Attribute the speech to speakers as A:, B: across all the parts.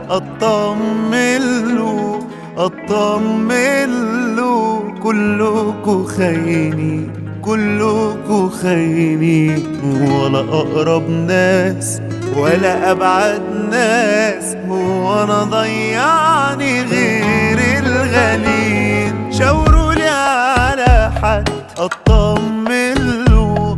A: اطمن له اطمن له كلكوا خاينين كلكوا خاينين ولا اقرب ناس ولا ابعد ناس هو انا ضيعني غير الغالين شاوروا لي على حد اطمن له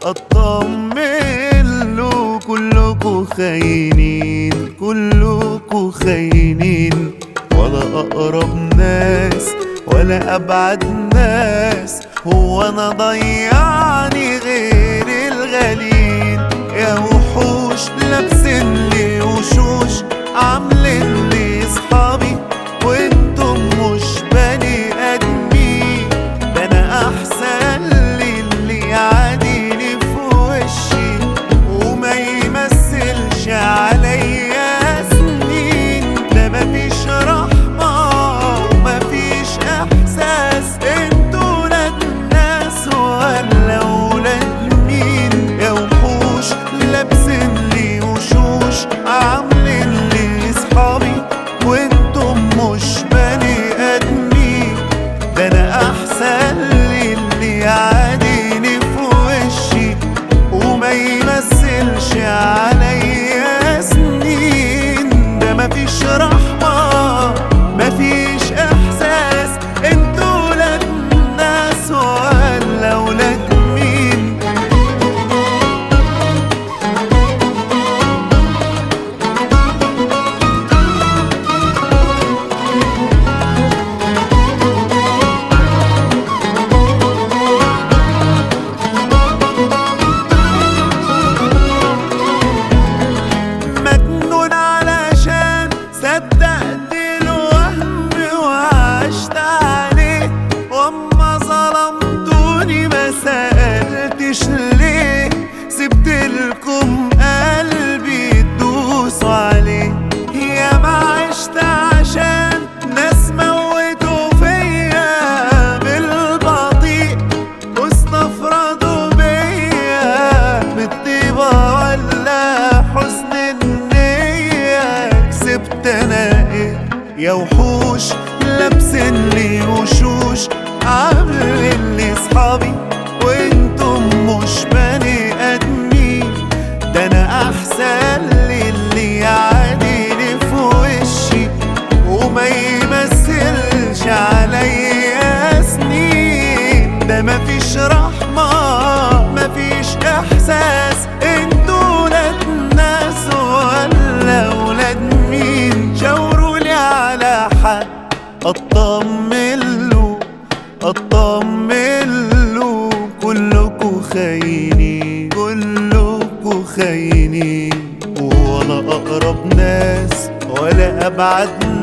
A: اطمن له كلكوا خاينين كلكوا خاينين ولا اقرب ناس ولا ابعد ناس هو انا ضيعني غير الغالين يا وحوش لابسين لي وشوش عاملين لي صحابي وانتم مش بني ادمين ده انا احسن لي اللي يعاديني في وشي وما يمثلش عليا سنين ده مفيش رحمة ومفيش احساس انتوا ولاد ناس ولا ولاد مين يا وحوش لابسين لي وشوش عاملين لي صحابي وانتم مش بني ادمين ده انا احسن لي اللي يعاديني في وشي وما يمثلش عليا سنين ده مفيش رحمة مفيش احساس انتوا ولاد ناس ولا ولاد مين مجنون علشان صدقت الوهم وعشت عليه واما ظلمتوني ما سألتش ليه سبت لكم قلبي تدوسوا عليه يا ما عشت عشان ناس موتوا فيا بالبطيء واستفردوا بيا بالطيبة ولا حسن النية كسبت انا ايه يا وحوش لابسين لي وشوش عاملين لي صحابي وانتم مش بني ادمين ده انا احسن لي اللي يعاديني في وشي وما يمثلش عليا سنين ده مفيش رحمة مفيش احساس انتوا ولاد ناس ولا ولاد مين شاوروا لي على حد اطمن له اطمن له كلكوا خاينين كلكوا خاينين ولا اقرب ناس ولا ابعد